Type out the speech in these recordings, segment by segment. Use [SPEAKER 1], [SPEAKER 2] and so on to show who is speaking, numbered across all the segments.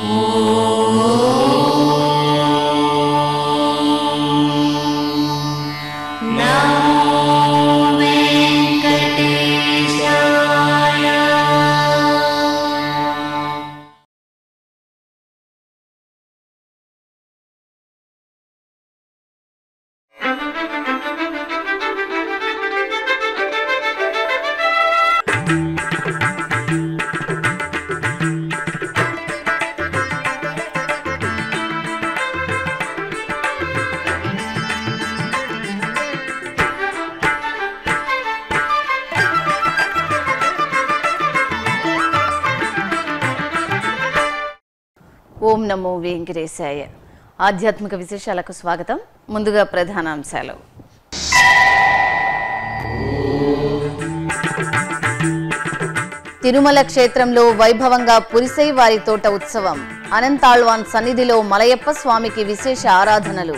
[SPEAKER 1] ఓం నమో వెంకటేశాయ ఆధ్యాత్మిక విశేషాలకు స్వాగతం ముందుగా ప్రధానాంశాలు తిరుమల క్షేత్రంలో వైభవంగా పురిసై వారి తోట ఉత్సవం అనంతాళ్వాన్ సన్నిధిలో మలయప్ప స్వామికి విశేష ఆరాధనలు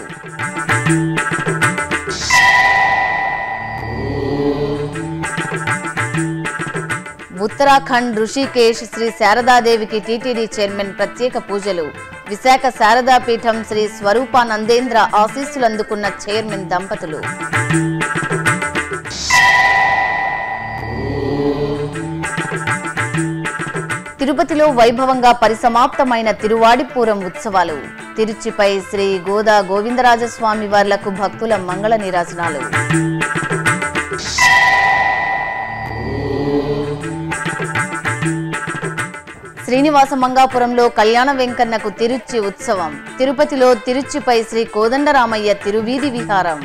[SPEAKER 1] ఉత్తరాఖండ్ ఋషికేశ్ శ్రీ శారదాదేవికి టీటీడీ చైర్మన్ ప్రత్యేక పూజలు విశాఖ శారదా పీఠం శ్రీ స్వరూపానందేంద్ర ఆశీస్సులు అందుకున్న చైర్మన్ దంపతులు తిరుపతిలో వైభవంగా పరిసమాప్తమైన తిరువాడిపూరం ఉత్సవాలు తిరుచిపై శ్రీ గోదా గోవిందరాజస్వామి వార్లకు భక్తుల మంగళ నీరాజనాలు శ్రీనివాస మంగాపురంలో కళ్యాణ వెంకన్నకు తిరుచి ఉత్సవం తిరుపతిలో తిరుచిపై శ్రీ కోదండరామయ్య తిరువీధి విహారం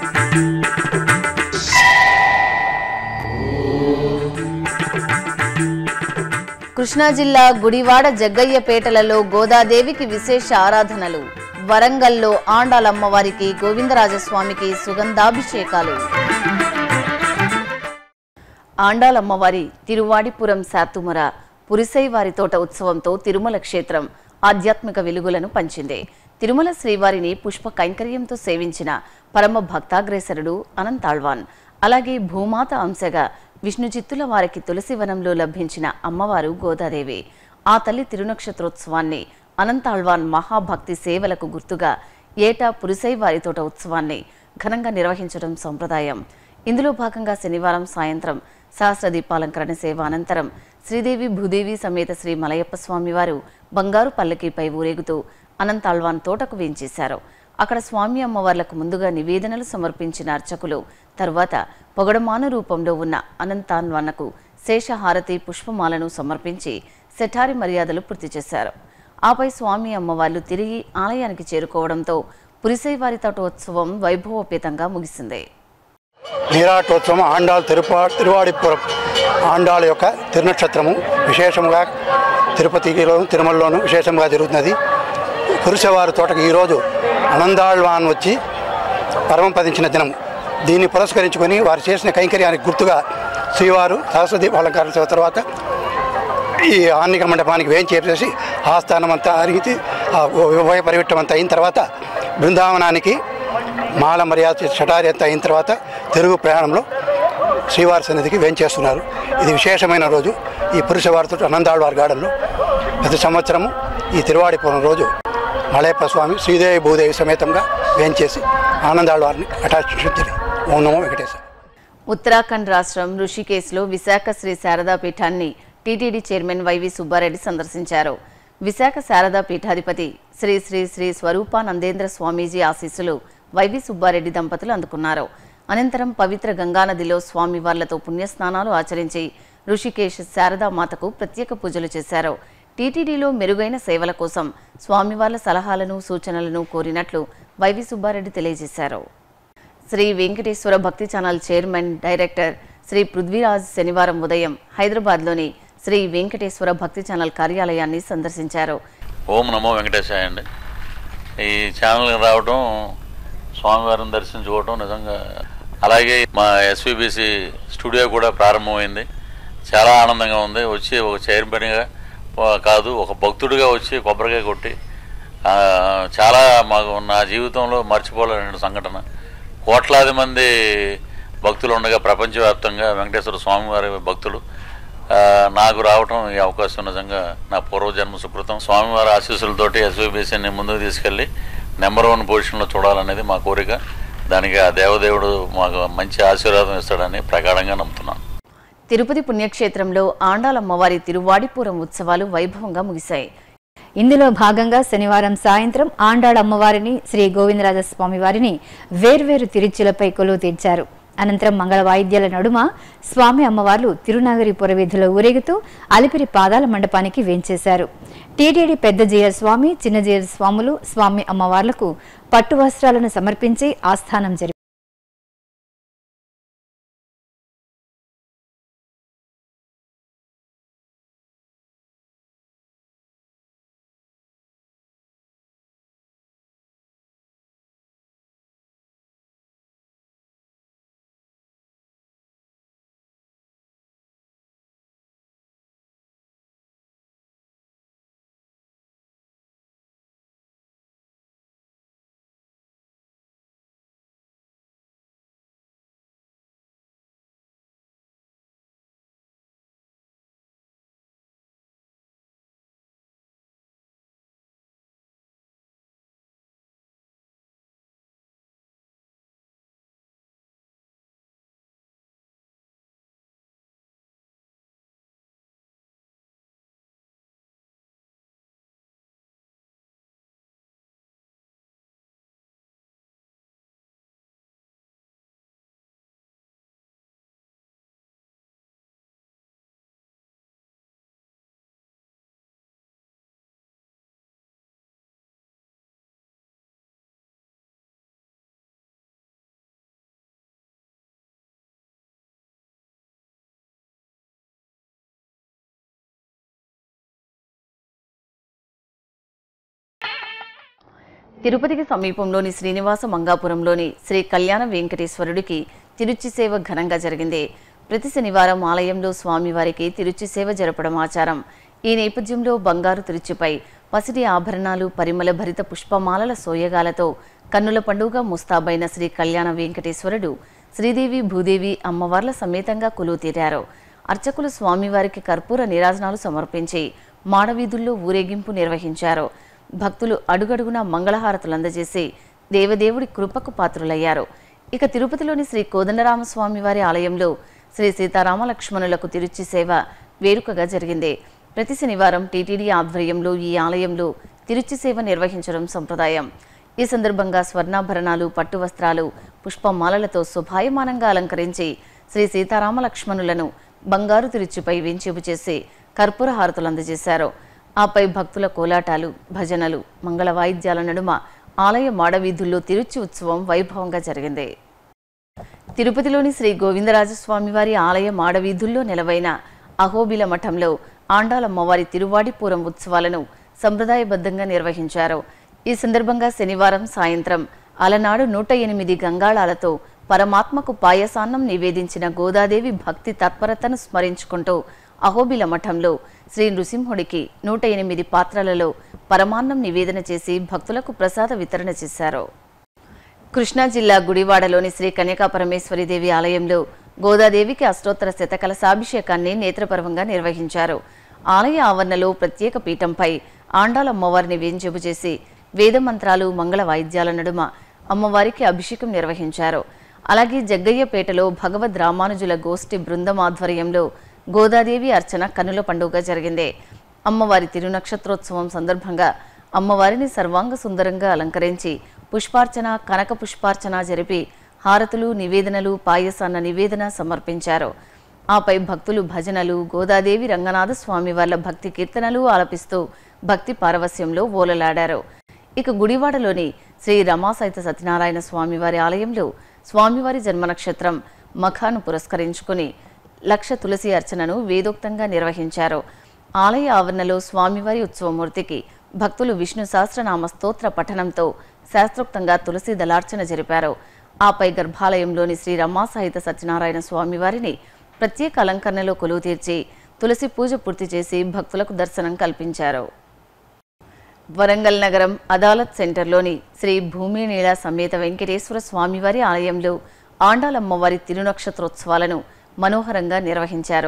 [SPEAKER 1] కృష్ణా జిల్లా గుడివాడ జగ్గయ్యపేటలలో గోదాదేవికి విశేష ఆరాధనలు వరంగల్లో ఆండాలమ్మవారికి గోవిందరాజస్వామికి సుగంధాభిషేకాలు ఆండాలమ్మవారి తిరువాడిపురం శాతుమర పురిసై వారి తోట ఉత్సవంతో తిరుమల క్షేత్రం ఆధ్యాత్మిక వెలుగులను పంచింది తిరుమల శ్రీవారిని పుష్ప కైంకర్యంతో సేవించిన పరమ భక్తాగ్రేసరుడు అనంతాళ్వాన్ అలాగే భూమాత అంశగా విష్ణు చిత్తుల వారికి తులసివనంలో లభించిన అమ్మవారు గోదాదేవి ఆ తల్లి తిరునక్షత్రోత్సవాన్ని అనంతాళ్వాన్ మహాభక్తి సేవలకు గుర్తుగా ఏటా పురిసై వారి తోట ఉత్సవాన్ని ఘనంగా నిర్వహించడం సంప్రదాయం ఇందులో భాగంగా శనివారం సాయంత్రం సహస్ర దీపాలంకరణ సేవ అనంతరం శ్రీదేవి భూదేవి సమేత శ్రీ మలయప్ప స్వామివారు బంగారు పల్లకీపై ఊరేగుతూ అనంతాళ్వాన్ తోటకు వేంచేశారు అక్కడ స్వామి అమ్మవార్లకు ముందుగా నివేదనలు సమర్పించిన అర్చకులు తరువాత పొగడమాను రూపంలో ఉన్న అనంతాన్వాన్నకు శేషహారతి పుష్పమాలను సమర్పించి శఠారి మర్యాదలు పూర్తి చేశారు ఆపై స్వామి అమ్మవార్లు తిరిగి ఆలయానికి చేరుకోవడంతో పురిసై వారి తోటోత్సవం వైభవోపేతంగా ముగిసింది
[SPEAKER 2] నీరాటోత్సవం ఆండాల్ తిరుపా తిరువాడిపురం ఆండాళ్ యొక్క తిరునక్షత్రము విశేషముగా తిరుపతిలోను తిరుమలలోను విశేషంగా జరుగుతున్నది పురుషవారి తోటకు ఈరోజు అనందాళ్వాన్ వచ్చి పరమపదించిన దినం దీన్ని పురస్కరించుకొని వారు చేసిన కైంకర్యానికి గుర్తుగా శ్రీవారు సరస్వతి అలంకారం చేసిన తర్వాత ఈ ఆన్నిక మండపానికి వేం చేసేసి ఆస్థానం అంతా అరిగి ఆ ఉభయ పరివిట్టం అంతా అయిన తర్వాత బృందావనానికి మాల మర్యాద చేసి షటారి అంతా అయిన తర్వాత తెలుగు ప్రయాణంలో శ్రీవారి సన్నిధికి వేంచేస్తున్నారు ఇది విశేషమైన రోజు ఈ పురుషవారితో ఆనందాళ్వారి గార్డెన్లో ప్రతి సంవత్సరము ఈ తిరువాడిపురం రోజు మలయప్ప స్వామి శ్రీదేవి భూదేవి సమేతంగా వేంచేసి ఆనందాళ్వారిని అటాచించింది ఓం నమో వెంకటేశ్వర
[SPEAKER 1] ఉత్తరాఖండ్ రాష్ట్రం ఋషికేశ్లో విశాఖ శ్రీ శారదా పీఠాన్ని టీటీడీ చైర్మన్ వైవి సుబ్బారెడ్డి సందర్శించారు విశాఖ శారదా పీఠాధిపతి శ్రీ శ్రీ శ్రీ స్వరూపానందేంద్ర స్వామీజీ ఆశీస్సులు వైవి సుబ్బారెడ్డి దంపతులు అందుకున్నారు అనంతరం పవిత్ర గంగానదిలో స్వామివార్లతో పుణ్యస్నానాలు ఆచరించి ఋషికేశ్ శారదా మాతకు ప్రత్యేక పూజలు చేశారు టీటీడీలో మెరుగైన సేవల కోసం స్వామివార్ల సలహాలను సూచనలను కోరినట్లు వైవి సుబ్బారెడ్డి తెలియజేశారు Shri Venkateswara Bhakti channel chairman director Shri Prithviraj శనివారం ఉదయం హైదరాబాద్లోని శ్రీ వెంకటేశ్వర భక్తి ఛానల్ కార్యాలయాన్ని సందర్శించారు
[SPEAKER 3] ఓం నమో వెంకటేశాయ అండి ఈ ఛానల్కి రావడం స్వామివారిని దర్శించుకోవడం నిజంగా అలాగే మా ఎస్విబిసి స్టూడియో కూడా ప్రారంభమైంది చాలా ఆనందంగా ఉంది వచ్చి ఒక చైర్మన్గా కాదు ఒక భక్తుడిగా వచ్చి కొబ్బరికాయ కొట్టి ఆ, చాలా మాకు నా జీవితంలో మర్చిపోలేని సంఘటన కోట్లాది మంది భక్తులు ఉండగా ప్రపంచవ్యాప్తంగా వెంకటేశ్వర స్వామివారి భక్తులు ఆ, నాకు రావటం ఈ అవకాశం నిజంగా నా పూర్వజన్మ సుకృతం స్వామివారి ఆశీస్సులతోటి ఎస్వీబీసీని ముందుకు తీసుకెళ్ళి నెంబర్ వన్ పొజిషన్లో చూడాలనేది మా కోరిక దానికి ఆ దేవదేవుడు మాకు మంచి ఆశీర్వాదం ఇస్తాడని ప్రగాఢంగా నమ్ముతున్నాను
[SPEAKER 1] తిరుపతి పుణ్యక్షేత్రంలో ఆండాలమ్మవారి తిరువాడిపురం ఉత్సవాలు వైభవంగా ముగిశాయి
[SPEAKER 4] ఇందులో భాగంగా శనివారం సాయంత్రం ఆండాళ్ అమ్మవారిని శ్రీ గోవిందరాజస్వామి వారిని వేర్వేరు తిరుచులపై కొలువు తీర్చారు అనంతరం మంగళ వాయిద్యాల నడుమ స్వామి అమ్మవార్లు తిరునగరి పురవీధిలో ఊరేగుతూ అలిపిరి పాదాల మండపానికి వేంచేశారు టీటీడీ పెద్ద జీయర్ స్వామి చిన్న జీయర్ స్వాములు స్వామి అమ్మవార్లకు పట్టు వస్త్రాలను సమర్పించి ఆస్థానం జరిపారు
[SPEAKER 1] తిరుపతికి సమీపంలోని శ్రీనివాస మంగాపురంలోని శ్రీ కళ్యాణ వెంకటేశ్వరుడికి తిరుచి సేవ ఘనంగా జరిగింది ప్రతి శనివారం ఆలయంలో స్వామివారికి తిరుచి సేవ జరపడం ఆచారం ఈ నేపథ్యంలో బంగారు తిరుచిపై పసిడి ఆభరణాలు పరిమళ భరిత పుష్పమాలల సోయగాలతో కన్నుల పండుగ ముస్తాబైన శ్రీ కళ్యాణ వెంకటేశ్వరుడు శ్రీదేవి భూదేవి అమ్మవార్ల సమేతంగా కొలువు తీరారు అర్చకులు స్వామివారికి కర్పూర నీరాజనాలు సమర్పించి మాడవీధుల్లో ఊరేగింపు నిర్వహించారు భక్తులు అడుగడుగునా మంగళహారతులు అందజేసి దేవదేవుడి కృపకు పాత్రులయ్యారు ఇక తిరుపతిలోని శ్రీ కోదండరామస్వామి వారి ఆలయంలో శ్రీ సీతారామ లక్ష్మణులకు తిరుచి సేవ వేడుకగా జరిగింది ప్రతి శనివారం టీటీడీ ఆధ్వర్యంలో ఈ ఆలయంలో తిరుచి సేవ నిర్వహించడం సంప్రదాయం ఈ సందర్భంగా స్వర్ణాభరణాలు పట్టు వస్త్రాలు పుష్పమాలలతో శుభాయమానంగా అలంకరించి శ్రీ సీతారామ లక్ష్మణులను బంగారు తిరుచిపై వెంచేపు చేసి కర్పూర హారతులు అందజేశారు ఆపై భక్తుల కోలాటాలు భజనలు మంగళ వాయిద్యాల నడుమ ఆలయ మాడవీధుల్లో తిరుచి ఉత్సవం వైభవంగా జరిగింది తిరుపతిలోని శ్రీ గోవిందరాజస్వామి వారి ఆలయ మాడవీధుల్లో నెలవైన అహోబిల మఠంలో ఆండాలమ్మవారి తిరువాడిపూరం ఉత్సవాలను సంప్రదాయబద్ధంగా నిర్వహించారు ఈ సందర్భంగా శనివారం సాయంత్రం అలనాడు నూట ఎనిమిది గంగాళాలతో పరమాత్మకు పాయసాన్నం నివేదించిన గోదాదేవి భక్తి తత్పరతను స్మరించుకుంటూ అహోబిల మఠంలో శ్రీ నృసింహుడికి నూట ఎనిమిది పాత్రలలో పరమాన్నం నివేదన చేసి భక్తులకు ప్రసాద వితరణ చేశారు కృష్ణా జిల్లా గుడివాడలోని శ్రీ కన్యకా పరమేశ్వరిదేవి ఆలయంలో గోదాదేవికి అష్టోత్తర శతకలశాభిషేకాన్ని నేత్రపర్వంగా నిర్వహించారు ఆలయ ఆవరణలో ప్రత్యేక పీఠంపై ఆండాలమ్మవారిని వేంజెబు చేసి వేదమంత్రాలు మంగళ వాయిద్యాల నడుమ అమ్మవారికి అభిషేకం నిర్వహించారు అలాగే జగ్గయ్యపేటలో భగవద్ రామానుజుల గోష్ఠి బృందం ఆధ్వర్యంలో గోదాదేవి అర్చన కన్నుల పండుగ జరిగింది అమ్మవారి తిరునక్షత్రోత్సవం సందర్భంగా అమ్మవారిని సర్వాంగ సుందరంగా అలంకరించి పుష్పార్చన కనక పుష్పార్చన జరిపి హారతులు నివేదనలు పాయసాన్న నివేదన సమర్పించారు ఆపై భక్తులు భజనలు గోదాదేవి రంగనాథ స్వామి వాళ్ళ భక్తి కీర్తనలు ఆలపిస్తూ భక్తి పారవస్యంలో ఓలలాడారు ఇక గుడివాడలోని శ్రీ రమాసైత సత్యనారాయణ స్వామివారి ఆలయంలో స్వామివారి జన్మ నక్షత్రం మఖాను పురస్కరించుకుని లక్ష తులసి అర్చనను వేదోక్తంగా నిర్వహించారు ఆలయ ఆవరణలో స్వామివారి ఉత్సవమూర్తికి భక్తులు విష్ణు సహస్రనామ స్తోత్ర పఠనంతో శాస్త్రోక్తంగా తులసి దళార్చన జరిపారు ఆపై గర్భాలయంలోని శ్రీ రమాసహిత సత్యనారాయణ స్వామివారిని ప్రత్యేక అలంకరణలో కొలువు తీర్చి తులసి పూజ పూర్తి చేసి భక్తులకు దర్శనం కల్పించారు వరంగల్ నగరం అదాలత్ సెంటర్లోని శ్రీ భూమి నీల సమేత వెంకటేశ్వర స్వామివారి ఆలయంలో ఆండాలమ్మవారి తిరునక్షత్రోత్సవాలను మనోహరంగా నిర్వహించారు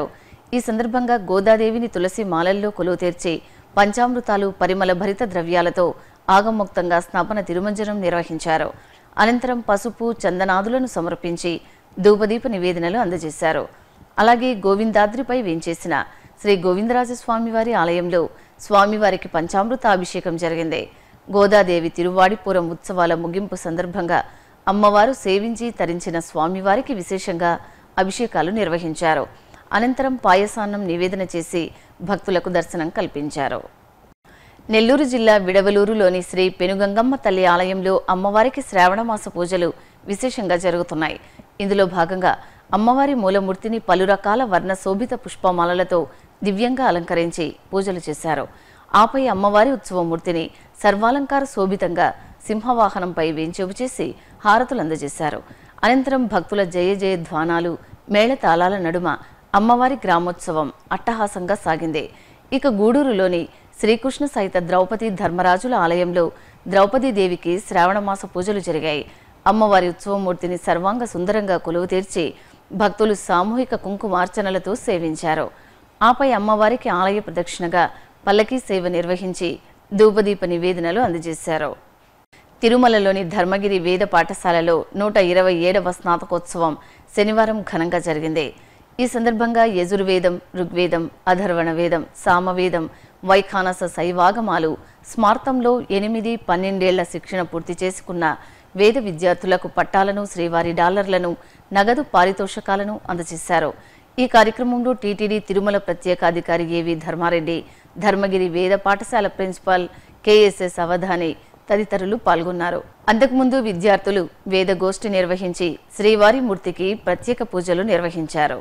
[SPEAKER 1] ఈ సందర్భంగా గోదాదేవిని తులసి మాలల్లో కొలువు తీర్చి పంచామృతాలు పరిమళ భరిత ద్రవ్యాలతో ఆగమోక్తంగా స్నాపన తిరుమంజనం నిర్వహించారు అనంతరం పసుపు చందనాదులను సమర్పించి ధూపదీప నివేదనలు అందజేశారు అలాగే గోవిందాద్రిపై వేంచేసిన శ్రీ గోవిందరాజస్వామివారి ఆలయంలో స్వామివారికి పంచామృత అభిషేకం జరిగింది గోదాదేవి తిరువాడిపురం ఉత్సవాల ముగింపు సందర్భంగా అమ్మవారు సేవించి తరించిన స్వామివారికి విశేషంగా అభిషేకాలు నిర్వహించారు అనంతరం పాయసాన్నం నివేదన చేసి భక్తులకు దర్శనం కల్పించారు నెల్లూరు జిల్లా విడవలూరులోని శ్రీ పెనుగంగమ్మ తల్లి ఆలయంలో అమ్మవారికి శ్రావణమాస పూజలు విశేషంగా జరుగుతున్నాయి ఇందులో భాగంగా అమ్మవారి మూలమూర్తిని పలు రకాల వర్ణ శోభిత పుష్పమాలలతో దివ్యంగా అలంకరించి పూజలు చేశారు ఆపై అమ్మవారి ఉత్సవమూర్తిని సర్వాలంకార శోభితంగా సింహవాహనంపై వేంచేపు చేసి హారతులు అందజేశారు అనంతరం భక్తుల జయ జయ ధ్వానాలు మేళతాళాల నడుమ అమ్మవారి గ్రామోత్సవం అట్టహాసంగా సాగింది ఇక గూడూరులోని శ్రీకృష్ణ సహిత ద్రౌపది ధర్మరాజుల ఆలయంలో ద్రౌపదీదేవికి శ్రావణమాస పూజలు జరిగాయి అమ్మవారి ఉత్సవమూర్తిని సర్వాంగ సుందరంగా కొలువు తీర్చి భక్తులు సామూహిక కుంకుమార్చనలతో సేవించారు ఆపై అమ్మవారికి ఆలయ ప్రదక్షిణగా పల్లకీ సేవ నిర్వహించి ధూపదీప నివేదనలు అందజేశారు తిరుమలలోని ధర్మగిరి వేద పాఠశాలలో నూట ఇరవై ఏడవ స్నాతకోత్సవం శనివారం ఘనంగా జరిగింది ఈ సందర్భంగా యజుర్వేదం ఋగ్వేదం అధర్వణ వేదం సామవేదం వైఖానస శైవాగమాలు స్మార్తంలో ఎనిమిది పన్నెండేళ్ల శిక్షణ పూర్తి చేసుకున్న వేద విద్యార్థులకు పట్టాలను శ్రీవారి డాలర్లను నగదు పారితోషకాలను అందజేశారు ఈ కార్యక్రమంలో టీటీడీ తిరుమల ప్రత్యేకాధికారి ఏవి ధర్మారెడ్డి ధర్మగిరి వేద పాఠశాల ప్రిన్సిపాల్ కేఎస్ఎస్ అవధాని తదితరులు పాల్గొన్నారు అంతకుముందు విద్యార్థులు వేదగోష్ఠి నిర్వహించి శ్రీవారి మూర్తికి ప్రత్యేక పూజలు నిర్వహించారు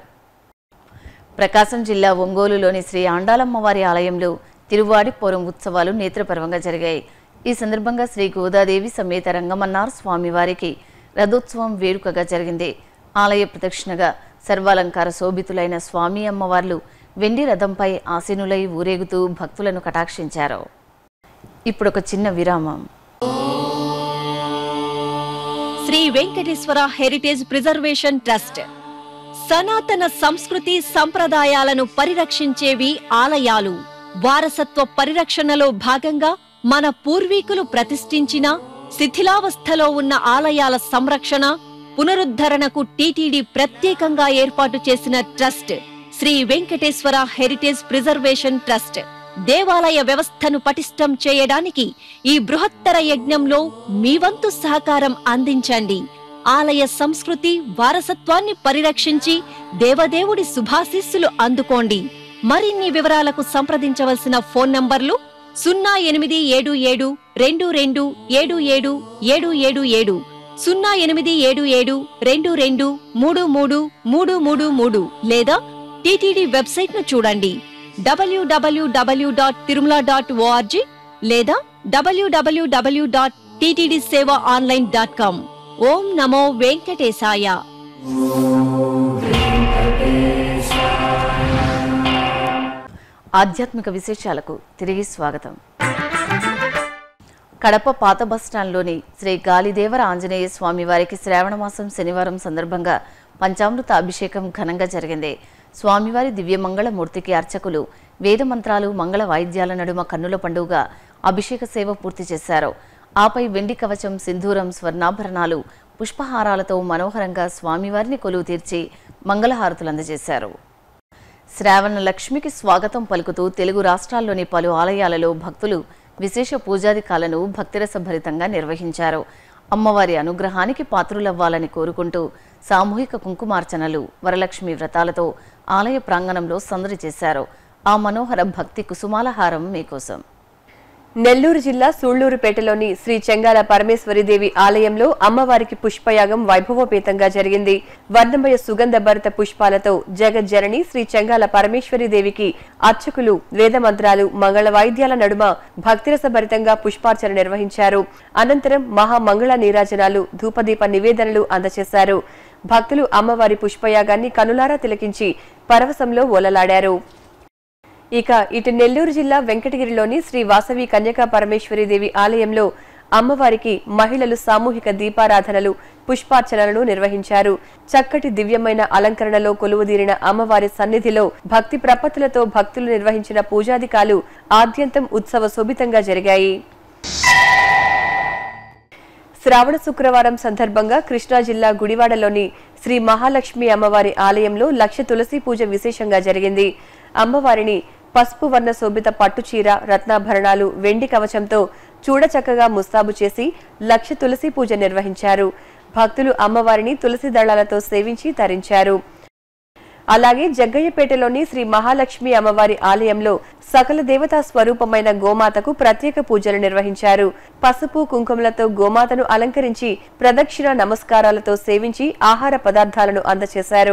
[SPEAKER 1] ప్రకాశం జిల్లా ఒంగోలులోని శ్రీ ఆండాలమ్మవారి ఆలయంలో తిరువాడి పోరం ఉత్సవాలు నేత్రపర్వంగా జరిగాయి ఈ సందర్భంగా శ్రీ గోదాదేవి సమేత రంగమన్నార్ స్వామివారికి రథోత్సవం వేడుకగా జరిగింది ఆలయ ప్రదక్షిణగా సర్వాలంకార శోభితులైన స్వామి అమ్మవార్లు వెండి రథంపై ఆసీనులై ఊరేగుతూ భక్తులను కటాక్షించారు ఇప్పుడు ఒక చిన్న విరామం
[SPEAKER 5] Shri Venkateswara heritage preservation trust సనాతన సంస్కృతి సంప్రదాయాలను పరిరక్షించేవి ఆలయాలు వారసత్వ పరిరక్షణలో భాగంగా మన పూర్వీకులు ప్రతిష్ఠించిన శిథిలావస్థలో ఉన్న ఆలయాల సంరక్షణ పునరుద్ధరణకు టీటీడీ ప్రత్యేకంగా ఏర్పాటు చేసిన trust Shri Venkateswara heritage preservation trust దేవాలయ వ్యవస్థను పటిష్టం చేయడానికి ఈ బృహత్తర యజ్ఞంలో మీ వంతు సహకారం అందించండి ఆలయ సంస్కృతి వారసత్వాన్ని పరిరక్షించి దేవదేవుడి శుభాశీస్సులు అందుకోండి మరిన్ని వివరాలకు సంప్రదించవలసిన ఫోన్ నంబర్లు సున్నా ఎనిమిది ఏడు ఏడు రెండు రెండు ఏడు ఏడు ఏడు ఏడు ఏడు సున్నా ఎనిమిది ఏడు ఏడు రెండు రెండు మూడు మూడు మూడు మూడు మూడు లేదా టీటీడీ వెబ్సైట్ ను చూడండి W W W dot Tirumala dot O R G లేదా W W W dot TTD Seva online dot com ఓం నమో వెంకటేశాయ
[SPEAKER 1] ఆధ్యాత్మిక విశేషాలకు తిరిగి స్వాగతం కడప పాత బస్టాండ్లోని శ్రీ గాలిదేవర ఆంజనేయ స్వామి వారికి శ్రావణమాసం శనివారం సందర్భంగా పంచామృత అభిషేకం ఘనంగా జరిగింది స్వామివారి దివ్యమంగళ మూర్తికి అర్చకులు వేద మంత్రాలు మంగళ వాయిద్యాల నడుమ కన్నుల పండుగ అభిషేక సేవ పూర్తి చేశారు ఆపై వెండి కవచం సింధూరం స్వర్ణాభరణాలు పుష్పహారాలతో మనోహరంగా స్వామివారిని కొలువు తీర్చి మంగళహారతులు అందజేశారు శ్రావణ లక్ష్మికి స్వాగతం పలుకుతూ తెలుగు రాష్ట్రాల్లోని పలు ఆలయాలలో భక్తులు విశేష పూజాదికాలను భక్తిరసభరితంగా నిర్వహించారు అమ్మవారి అనుగ్రహానికి పాత్రులవ్వాలని కోరుకుంటూ సామూహిక కుంకుమార్చనలు వరలక్ష్మి వ్రతాలతో ఆలయ ప్రాంగణంలో సందడి చేశారు ఆ మనోహర భక్తి కుసుమాలహారం మీకోసం
[SPEAKER 6] నెల్లూరు జిల్లా సూళ్లూరుపేటలోని శ్రీ చెంగాల పరమేశ్వరిదేవి ఆలయంలో అమ్మవారికి పుష్పయాగం వైభవోపేతంగా జరిగింది వర్ణమయ సుగంధ భరిత పుష్పాలతో జగజ్జనని శ్రీ చెంగాల పరమేశ్వరిదేవికి అర్చకులు వేద మంత్రాలు మంగళ వాయిద్యాల నడుమ భక్తిరస భరితంగా పుష్పార్చన నిర్వహించారు అనంతరం మహామంగళ నీరాజనాలు ధూపదీప నివేదనలు అందజేశారు భక్తులు అమ్మవారి పుష్పయాగాన్ని కనులారా తిలకించి పరవశంలో ఓలలాడారు ఇక ఇటు నెల్లూరు జిల్లా వెంకటగిరిలోని శ్రీ వాసవి కన్యకా పరమేశ్వరి దేవి ఆలయంలో అమ్మవారికి మహిళలు సామూహిక దీపారాధనలు పుష్పార్చనలను నిర్వహించారు చక్కటి దివ్యమైన అలంకరణలో కొలువుదీరిన అమ్మవారి సన్నిధిలో భక్తి ప్రపత్తులతో భక్తులు నిర్వహించిన పూజాధికాలు ఆద్యంతం ఉత్సవ శోభితంగా జరిగాయి శ్రావణ శుక్రవారం సందర్భంగా కృష్ణా జిల్లా గుడివాడలోని శ్రీ మహాలక్ష్మి అమ్మవారి ఆలయంలో లక్ష తులసి పూజ విశేషంగా జరిగింది అమ్మవారిని పసుపు వర్ణ శోభిత పట్టుచీర రత్నాభరణాలు వెండి కవచంతో చూడచక్కగా ముస్తాబు చేసి లక్ష తులసి పూజ నిర్వహించారు భక్తులు అమ్మవారిని తులసి దళాలతో సేవించి తరించారు అలాగే జగ్గయ్యపేటలోని శ్రీ మహాలక్ష్మి అమ్మవారి ఆలయంలో సకల దేవతా స్వరూపమైన గోమాతకు ప్రత్యేక పూజలు నిర్వహించారు పసుపు కుంకుమలతో గోమాతను అలంకరించి ప్రదక్షిణ నమస్కారాలతో సేవించి ఆహార పదార్థాలను అందజేశారు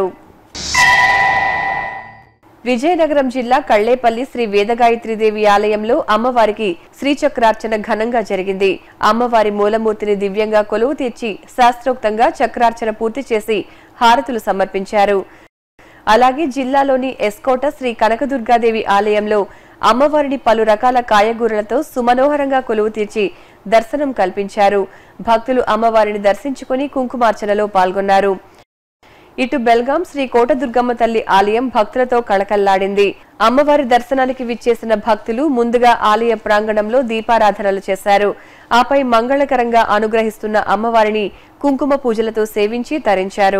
[SPEAKER 6] విజయనగరం జిల్లా కళ్లేపల్లి శ్రీ వేదగాయత్రీదేవి ఆలయంలో అమ్మవారికి శ్రీచక్రార్చన ఘనంగా జరిగింది అమ్మవారి మూలమూర్తిని దివ్యంగా కొలువు తీర్చి శాస్త్రోక్తంగా చక్రార్చన పూర్తి చేసి హారతులు సమర్పించారు అలాగే జిల్లాలోని ఎస్కోట శ్రీ కనకదుర్గాదేవి ఆలయంలో అమ్మవారిని పలు రకాల కాయగూరలతో సుమనోహరంగా కొలువు తీర్చి దర్శనం కల్పించారు భక్తులు అమ్మవారిని దర్శించుకుని కుంకుమార్చనలో పాల్గొన్నారు ఇటు బెల్గాం శ్రీ కోటదుర్గమ్మ తల్లి ఆలయం భక్తులతో కళకల్లాడింది అమ్మవారి దర్శనానికి విచ్చేసిన భక్తులు ముందుగా ఆలయ ప్రాంగణంలో దీపారాధనలు చేశారు ఆపై మంగళకరంగా అనుగ్రహిస్తున్న అమ్మవారిని కుంకుమ పూజలతో సేవించి తరించారు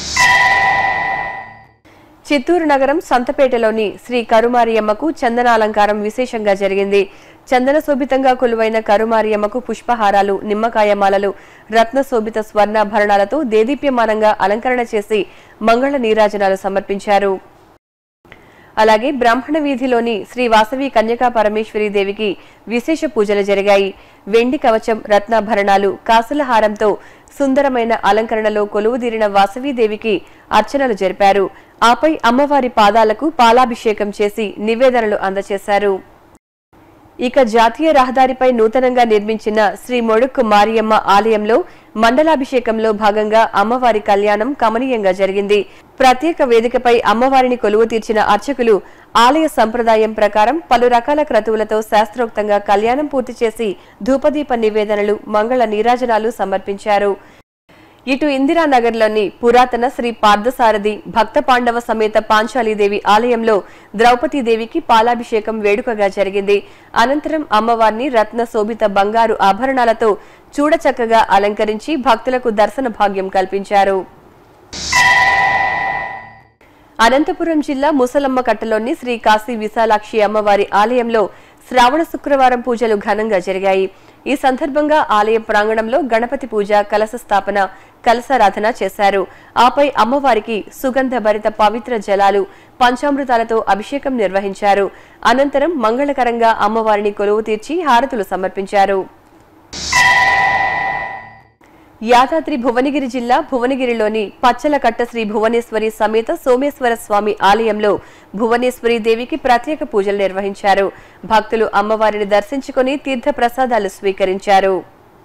[SPEAKER 6] చిత్తూరు నగరం సంతపేటలోని శ్రీ కరుమారియమ్మకు చందనాలంకారం విశేషంగా జరిగింది చందన శోభితంగా కొలువైన కరుమారియమ్మకు పుష్పహారాలు నిమ్మకాయ మాలలు రత్న శోభిత స్వర్ణాభరణాలతో దేదీప్యమానంగా అలంకరణ చేసి మంగళ నీరాజనాలు సమర్పించారు అలాగే బ్రాహ్మణ వీధిలోని శ్రీ వాసవి కన్యకా పరమేశ్వరి దేవికి విశేష పూజలు జరిగాయి వెండి కవచం రత్నాభరణాలు కాసుల హారంతో సుందరమైన అలంకరణలో కొలువుదీరిన వాసవీదేవికి అర్చనలు జరిపారు ఆపై అమ్మవారి పాదాలకు పాలాభిషేకం చేసి నివేదనలు అందజేశారు ఇక జాతీయ రహదారిపై నూతనంగా నిర్మించిన శ్రీ మొడుక్కు మారియమ్మ ఆలయంలో మండలాభిషేకంలో భాగంగా అమ్మవారి కళ్యాణం కమనీయంగా జరిగింది ప్రత్యేక వేదికపై అమ్మవారిని కొలువు తీర్చిన అర్చకులు ఆలయ సంప్రదాయం ప్రకారం పలు రకాల క్రతువులతో శాస్త్రోక్తంగా కళ్యాణం పూర్తి చేసి ధూపదీప నివేదనలు మంగళ నీరాజనాలు సమర్పించారు ఇటు ఇందిరానగర్లోని పురాతన శ్రీ పార్థసారథి భక్త పాండవ సమేత పాంచాలీదేవి ఆలయంలో ద్రౌపదీదేవికి పాలాభిషేకం వేడుకగా జరిగింది అనంతరం అమ్మవారిని రత్న శోభిత బంగారు ఆభరణాలతో చూడచక్కగా అలంకరించి భక్తులకు దర్శన భాగ్యం కల్పించారు అనంతపురం జిల్లా ముసలమ్మ కట్టలోని శ్రీ కాశీ విశాలాక్షి అమ్మవారి ఆలయంలో శ్రావణ శుక్రవారం పూజలు ఘనంగా జరిగాయి ఈ సందర్భంగా ఆలయ ప్రాంగణంలో గణపతి పూజ కలశ స్థాపన కలశారాధన చేశారు ఆపై అమ్మవారికి సుగంధ భరిత పవిత్ర జలాలు పంచామృతాలతో అభిషేకం నిర్వహించారు అనంతరం మంగళకరంగా అమ్మవారిని కొలువు తీర్చి హారతులు సమర్పించారు యాదాద్రి భువనగిరి జిల్లా భువనగిరిలోని పచ్చలకట్ట శ్రీ భువనేశ్వరి సమేత సోమేశ్వర స్వామి ఆలయంలో భువనేశ్వరి దేవికి ప్రత్యేక పూజలు నిర్వహించారు భక్తులు అమ్మవారిని దర్శించుకుని తీర్థ ప్రసాదాలు స్వీకరించారు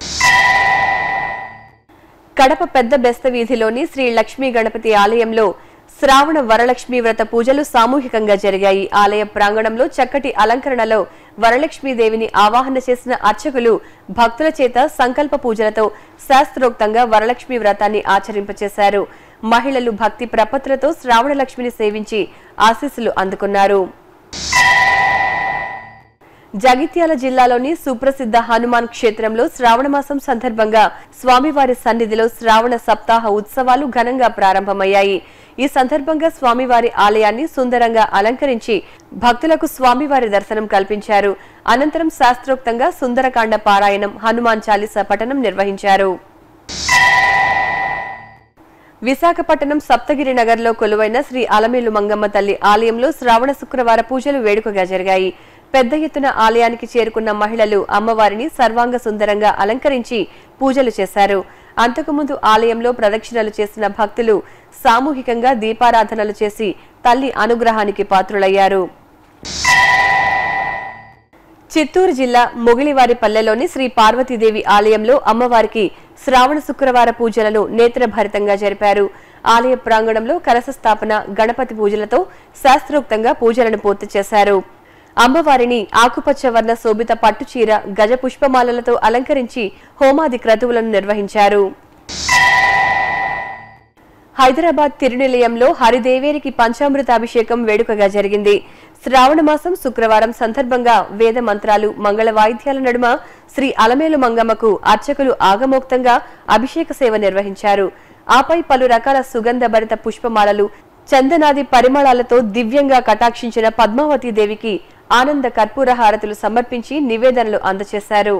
[SPEAKER 6] కడప పెద్ద బెస్త వీధిలోని శ్రీ లక్ష్మీ గణపతి ఆలయంలో శ్రావణ వరలక్ష్మి వ్రత పూజలు సామూహికంగా జరిగాయి ఆలయ ప్రాంగణంలో చక్కటి అలంకరణలో వరలక్ష్మీదేవిని ఆవాహన చేసిన అర్చకులు భక్తుల చేత సంకల్ప పూజలతో శాస్త్రోక్తంగా వరలక్ష్మి వ్రతాన్ని ఆచరింపచేశారు మహిళలు భక్తి ప్రపత్తులతో శ్రావణ లక్ష్మిని సేవించి ఆశీస్సులు అందుకున్నారు జగిత్యాల జిల్లాలోని సుప్రసిద్ధ హనుమాన్ క్షేత్రంలో శ్రావణ మాసం సందర్భంగా స్వామివారి సన్నిధిలో శ్రావణ సప్తాహ ఉత్సవాలు ఘనంగా ప్రారంభమయ్యాయి ఈ సందర్భంగా స్వామివారి ఆలయాన్ని సుందరంగా అలంకరించి భక్తులకు స్వామివారి దర్శనం కల్పించారు అనంతరం శాస్త్రోక్తంగా సుందరకాండ పారాయణం హనుమాన్ చాలీసా పఠనం నిర్వహించారు విశాఖపట్నం సప్తగిరి నగర్లో కొలువైన శ్రీ అలమేలు మంగమ్మ తల్లి ఆలయంలో శ్రావణ శుక్రవార పూజలు వేడుకగా జరిగాయి పెద్ద ఎత్తున ఆలయానికి చేరుకున్న మహిళలు అమ్మవారిని సర్వాంగ సుందరంగా అలంకరించి పూజలు చేశారు అంతకుముందు ఆలయంలో ప్రదక్షిణలు చేసిన భక్తులు సామూహికంగా దీపారాధనలు చేసి తల్లి అనుగ్రహానికి పాత్రులయ్యారు చిత్తూరు జిల్లా మొగిలివారిపల్లెలోని శ్రీ పార్వతీదేవి ఆలయంలో అమ్మవారికి శ్రావణ శుక్రవార పూజలను నేత్రభరితంగా జరిపారు ఆలయ ప్రాంగణంలో కలశ స్థాపన గణపతి పూజలతో శాస్త్రోక్తంగా పూజలను పూర్తి చేశారు అమ్మవారిని ఆకుపచ్చ వర్ణ శోభిత పట్టుచీర గజ పుష్పమాలలతో అలంకరించి హోమాది క్రతువులను నిర్వహించారు హైదరాబాద్ తిరునిలయంలో హరిదేవేరికి పంచామృతాభిషేకం వేడుకగా జరిగింది శ్రావణ మాసం శుక్రవారం సందర్భంగా వేద మంత్రాలు మంగళ వాయిద్యాల నడుమ శ్రీ అలమేలు మంగమ్మకు అర్చకులు ఆగమోక్తంగా అభిషేక సేవ నిర్వహించారు ఆపై పలు రకాల సుగంధ భరిత పుష్పమాలలు చందనాది పరిమళాలతో దివ్యంగా కటాక్షించిన పద్మావతి దేవికి ఆనంద కర్పూర హారతులు సమర్పించి నివేదనలు అందజేశారు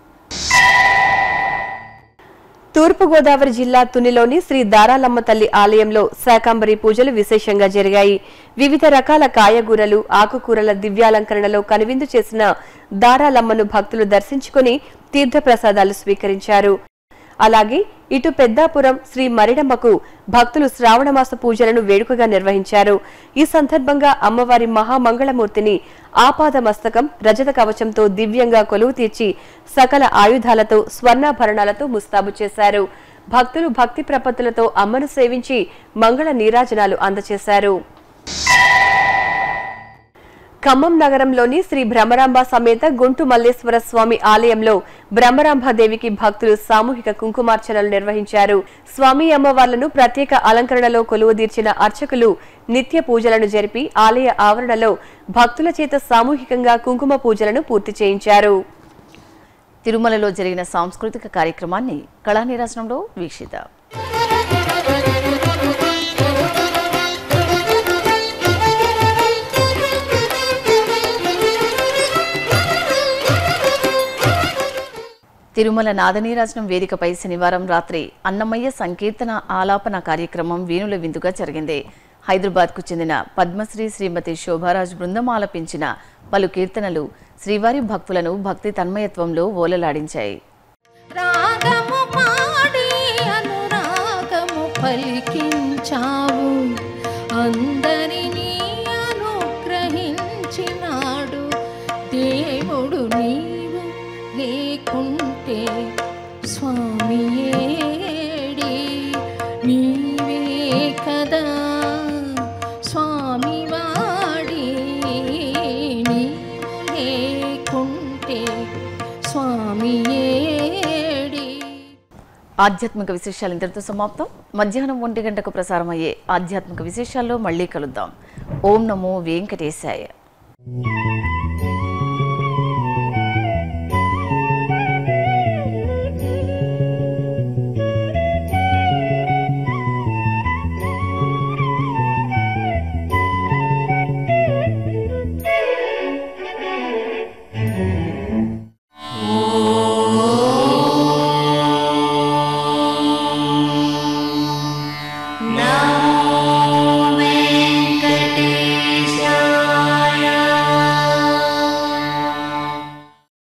[SPEAKER 6] తూర్పుగోదావరి జిల్లా తునిలోని శ్రీ దారాలమ్మ తల్లి ఆలయంలో శాకాంబరి పూజలు విశేషంగా జరిగాయి వివిధ రకాల కాయగూరలు ఆకుకూరల దివ్యాలంకరణలో కనువిందు చేసిన దారాలమ్మను భక్తులు దర్శించుకుని తీర్థప్రసాదాలు స్వీకరించారు అలాగే ఇటు పెద్దాపురం శ్రీ మరిడమ్మకు భక్తులు శ్రావణమాస పూజలను వేడుకగా నిర్వహించారు ఈ సందర్భంగా అమ్మవారి మహామంగళమూర్తిని ఆపాద మస్తకం రజత కవచంతో దివ్యంగా కొలువు తీర్చి సకల ఆయుధాలతో స్వర్ణాభరణాలతో ముస్తాబు చేశారు భక్తులు భక్తి ప్రపత్తులతో అమ్మను సేవించి మంగళ నీరాజనాలు అందజేశారు ఖమ్మం నగరంలోని శ్రీ భ్రమరాంబ సమేత గుంటు మల్లేశ్వర స్వామి ఆలయంలో బ్రహ్మరాంబాదేవికి భక్తులు సామూహిక కుంకుమార్చనలు నిర్వహించారు స్వామి అమ్మవార్లను ప్రత్యేక అలంకరణలో కొలువుదీర్చిన అర్చకులు నిత్య పూజలను జరిపి ఆలయ ఆవరణలో భక్తుల చేత సామూహికంగా కుంకుమ పూజలను పూర్తి చేయించారు
[SPEAKER 1] తిరుమలలో జరిగిన సాంస్కృతిక కార్యక్రమాన్ని కళానిరాసనంలో వీక్షిద్దాం తిరుమల నాదనీరాజనం వేదికపై శనివారం రాత్రి అన్నమయ్య సంకీర్తన ఆలాపన కార్యక్రమం వేణుల విందుగా జరిగింది హైదరాబాద్కు చెందిన పద్మశ్రీ శ్రీమతి శోభారాజ్ బృందం ఆలపించిన పలు కీర్తనలు శ్రీవారి భక్తులను భక్తి తన్మయత్వంలో ఓలలాడించాయి
[SPEAKER 7] రాగము పాడి అనురాగము పలికించావు అందరినీ అనుగ్రహించినాడు దేవుడు నీవు లేకుంటే స్వామి ఏడి నీవే కదా స్వామి వాడి నీవు లేకుంటే స్వామి ఏడి
[SPEAKER 1] ఆధ్యాత్మిక విశేషాలు ఇంతటితో సమాప్తం మధ్యాహ్నం ఒంటి గంటకు ప్రసారం అయ్యే ఆధ్యాత్మిక విశేషాల్లో మళ్ళీ కలుద్దాం ఓం నమో వెంకటేశాయ